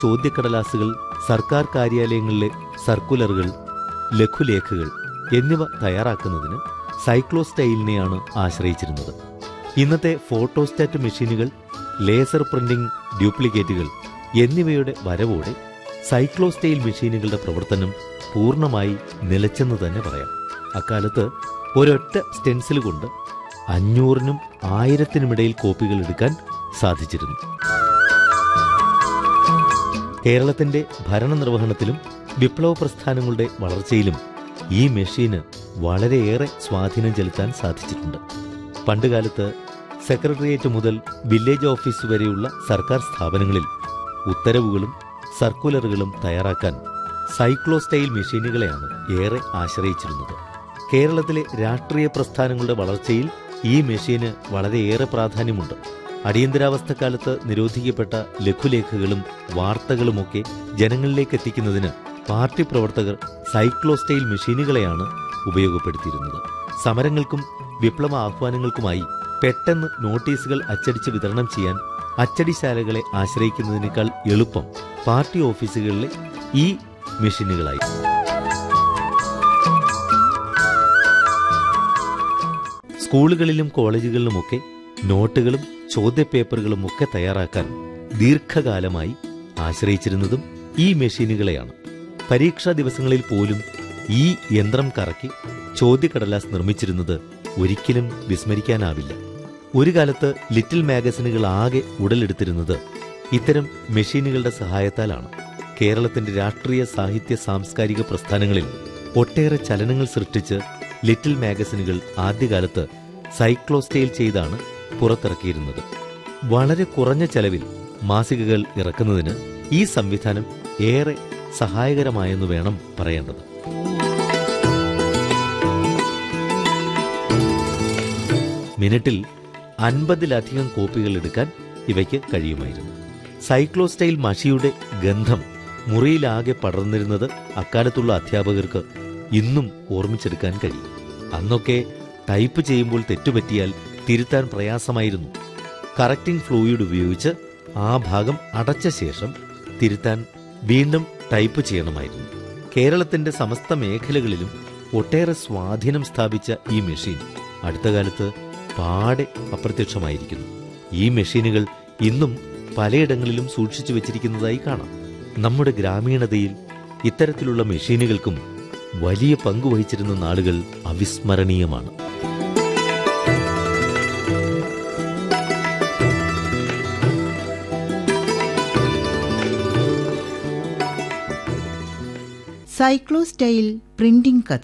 ചോദ്യക്കടലാസുകൾ സർക്കാർ കാര്യാലയങ്ങളിലെ സർക്കുലറുകൾ ലഘുലേഖകൾ എന്നിവ തയ്യാറാക്കുന്നതിന് സൈക്ലോസ്റ്റൈലിനെയാണ് ആശ്രയിച്ചിരുന്നത് ഇന്നത്തെ ഫോട്ടോസ്റ്റാറ്റ് മെഷീനുകൾ ലേസർ പ്രിന്റിംഗ് ഡ്യൂപ്ലിക്കേറ്റുകൾ എന്നിവയുടെ വരവോടെ സൈക്ലോസ്റ്റൈൽ മെഷീനുകളുടെ പ്രവർത്തനം പൂർണ്ണമായി നിലച്ചെന്ന് തന്നെ പറയാം അക്കാലത്ത് ഒരൊറ്റ സ്റ്റെൻസിൽ കൊണ്ട് അഞ്ഞൂറിനും ആയിരത്തിനുമിടയിൽ കോപ്പികൾ എടുക്കാൻ സാധിച്ചിരുന്നു കേരളത്തിന്റെ ഭരണനിർവഹണത്തിലും വിപ്ലവ പ്രസ്ഥാനങ്ങളുടെ വളർച്ചയിലും ഈ മെഷീന് വളരെയേറെ സ്വാധീനം ചെലുത്താൻ സാധിച്ചിട്ടുണ്ട് പണ്ടുകാലത്ത് സെക്രട്ടേറിയറ്റ് മുതൽ വില്ലേജ് ഓഫീസ് വരെയുള്ള സർക്കാർ സ്ഥാപനങ്ങളിൽ ഉത്തരവുകളും സർക്കുലറുകളും തയ്യാറാക്കാൻ സൈക്ലോസ്റ്റൈൽ മെഷീനുകളെയാണ് ഏറെ ആശ്രയിച്ചിരുന്നത് കേരളത്തിലെ രാഷ്ട്രീയ പ്രസ്ഥാനങ്ങളുടെ വളർച്ചയിൽ ഈ മെഷീന് വളരെയേറെ പ്രാധാന്യമുണ്ട് അടിയന്തരാവസ്ഥക്കാലത്ത് നിരോധിക്കപ്പെട്ട ലഘുലേഖകളും വാർത്തകളുമൊക്കെ ജനങ്ങളിലേക്ക് എത്തിക്കുന്നതിന് പാർട്ടി പ്രവർത്തകർ സൈക്ലോസ്റ്റൈൽ മെഷീനുകളെയാണ് ഉപയോഗപ്പെടുത്തിയിരുന്നത് സമരങ്ങൾക്കും വിപ്ലവ ആഹ്വാനങ്ങൾക്കുമായി പെട്ടെന്ന് നോട്ടീസുകൾ അച്ചടിച്ച് വിതരണം ചെയ്യാൻ അച്ചടിശാലകളെ ആശ്രയിക്കുന്നതിനേക്കാൾ എളുപ്പം പാർട്ടി ഓഫീസുകളിലെ ഈ മെഷീനുകളായി സ്കൂളുകളിലും കോളേജുകളിലുമൊക്കെ നോട്ടുകളും ചോദ്യപേപ്പറുകളും ഒക്കെ തയ്യാറാക്കാൻ ദീർഘകാലമായി ആശ്രയിച്ചിരുന്നതും ഈ മെഷീനുകളെയാണ് പരീക്ഷാ ദിവസങ്ങളിൽ പോലും ഈ യന്ത്രം കറക്കി ചോദ്യക്കടലാസ് നിർമ്മിച്ചിരുന്നത് ഒരിക്കലും വിസ്മരിക്കാനാവില്ല ഒരു കാലത്ത് ലിറ്റിൽ മാഗസിനുകൾ ആകെ ഉടലെടുത്തിരുന്നത് ഇത്തരം മെഷീനുകളുടെ സഹായത്താലാണ് കേരളത്തിന്റെ രാഷ്ട്രീയ സാഹിത്യ സാംസ്കാരിക പ്രസ്ഥാനങ്ങളിൽ ഒട്ടേറെ ചലനങ്ങൾ സൃഷ്ടിച്ച് ലിറ്റിൽ മാഗസിനുകൾ ആദ്യകാലത്ത് സൈക്ലോസ്റ്റൈൽ ചെയ്താണ് പുറത്തിറക്കിയിരുന്നത് വളരെ കുറഞ്ഞ ചെലവിൽ മാസികകൾ ഇറക്കുന്നതിന് ഈ സംവിധാനം ഏറെ സഹായകരമായെന്ന് വേണം പറയേണ്ടത് മിനിറ്റിൽ അൻപതിലധികം കോപ്പികൾ എടുക്കാൻ ഇവയ്ക്ക് കഴിയുമായിരുന്നു സൈക്ലോസ്റ്റൈൽ മഷിയുടെ ഗന്ധം മുറിയിലാകെ പടർന്നിരുന്നത് അക്കാലത്തുള്ള അധ്യാപകർക്ക് ഇന്നും ഓർമ്മിച്ചെടുക്കാൻ കഴിയും അന്നൊക്കെ ടൈപ്പ് ചെയ്യുമ്പോൾ തെറ്റുപറ്റിയാൽ തിരുത്താൻ പ്രയാസമായിരുന്നു കറക്റ്റിംഗ് ഫ്ലൂയിഡ് ഉപയോഗിച്ച് ആ ഭാഗം അടച്ച ശേഷം തിരുത്താൻ വീണ്ടും ടൈപ്പ് ചെയ്യണമായിരുന്നു കേരളത്തിന്റെ സമസ്ത മേഖലകളിലും ഒട്ടേറെ സ്വാധീനം സ്ഥാപിച്ച ഈ മെഷീൻ അടുത്ത കാലത്ത് പാടെ അപ്രത്യക്ഷമായിരിക്കുന്നു ഈ മെഷീനുകൾ ഇന്നും പലയിടങ്ങളിലും സൂക്ഷിച്ചു വച്ചിരിക്കുന്നതായി കാണാം നമ്മുടെ ഗ്രാമീണതയിൽ ഇത്തരത്തിലുള്ള മെഷീനുകൾക്കും വലിയ പങ്ക് വഹിച്ചിരുന്ന നാളുകൾ അവിസ്മരണീയമാണ് സൈക്ലോസ്റ്റൈൽ പ്രിന്റിംഗ് കഥ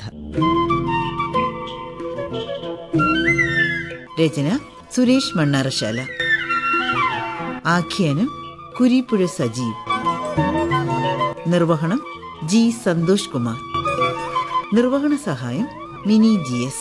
രചന സുരേഷ് മണ്ണാറശാല ആഖ്യാനം കുരിപ്പുഴ സജീവ് നിർവഹണം ജി സന്തോഷ് കുമാർ നിർവഹണ സഹായം മിനി ജി എസ്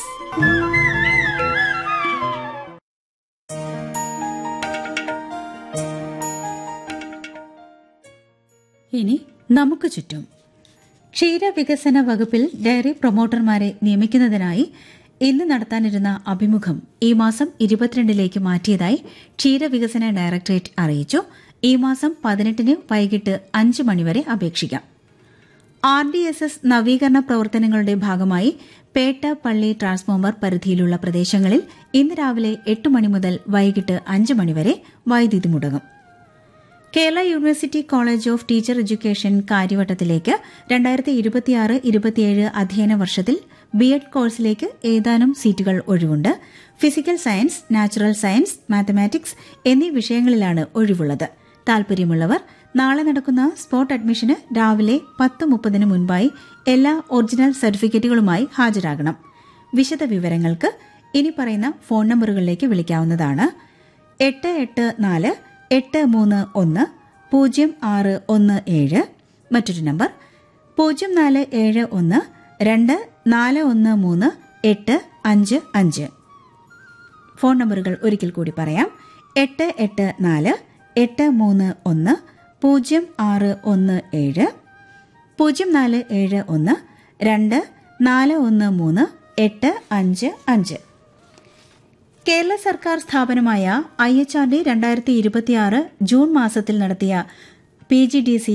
ഇനി നമുക്ക് ചുറ്റും ക്ഷീരവികസന വകുപ്പിൽ ഡയറി പ്രൊമോട്ടർമാരെ നിയമിക്കുന്നതിനായി ഇന്ന് നടത്താനിരുന്ന അഭിമുഖം ഈ മാസം ഇരുപത്തിരണ്ടിലേക്ക് മാറ്റിയതായി ക്ഷീരവികസന ഡയറക്ടറേറ്റ് അറിയിച്ചു ഈ മാസം പതിനെട്ടിന് വൈകിട്ട് അഞ്ച് മണിവരെ അപേക്ഷിക്കാം ആർ ഡി എസ് എസ് നവീകരണ പ്രവർത്തനങ്ങളുടെ ഭാഗമായി പേട്ട പള്ളി ട്രാൻസ്ഫോമർ പരിധിയിലുള്ള പ്രദേശങ്ങളിൽ ഇന്ന് രാവിലെ എട്ട് മണി മുതൽ വൈകിട്ട് അഞ്ച് മണിവരെ വൈദ്യുതി മുടങ്ങും Kerala university college of teacher education കാര്യവട്ടത്തിലേക്ക് രണ്ടായിരത്തി ഇരുപത്തിയാറ് ഇരുപത്തിയേഴ് അധ്യയന വർഷത്തിൽ ബി എഡ് കോഴ്സിലേക്ക് ഏതാനും സീറ്റുകൾ ഒഴിവുണ്ട് physical science natural science mathematics എന്നീ വിഷയങ്ങളിലാണ് ഒഴിവുള്ളത് താൽപര്യമുള്ളവർ നാളെ നടക്കുന്ന സ്പോട്ട് അഡ്മിഷന് രാവിലെ പത്ത് മുപ്പതിന് മുൻപായി എല്ലാ ഒറിജിനൽ സർട്ടിഫിക്കറ്റുകളുമായി ഹാജരാകണം വിശദ വിവരങ്ങൾക്ക് ഇനി പറയുന്ന ഫോൺ നമ്പറുകളിലേക്ക് വിളിക്കാവുന്നതാണ് എട്ട് എട്ട് നാല് എട്ട് മൂന്ന് ഒന്ന് പൂജ്യം ആറ് ഒന്ന് ഏഴ് മറ്റൊരു നമ്പർ പൂജ്യം നാല് ഏഴ് ഒന്ന് രണ്ട് നാല് ഒന്ന് മൂന്ന് എട്ട് അഞ്ച് അഞ്ച് ഫോൺ നമ്പറുകൾ ഒരിക്കൽ കൂടി പറയാം എട്ട് എട്ട് നാല് എട്ട് മൂന്ന് ഒന്ന് പൂജ്യം ആറ് ഒന്ന് ഏഴ് പൂജ്യം നാല് ഏഴ് ഒന്ന് രണ്ട് നാല് ഒന്ന് മൂന്ന് എട്ട് അഞ്ച് അഞ്ച് കേരള സർക്കാർ സ്ഥാപനമായ ഐ എച്ച് ആർ ഡി രണ്ടായിരത്തി ഇരുപത്തിയാറ് ജൂൺ മാസത്തിൽ നടത്തിയ പി ജി ഡി സി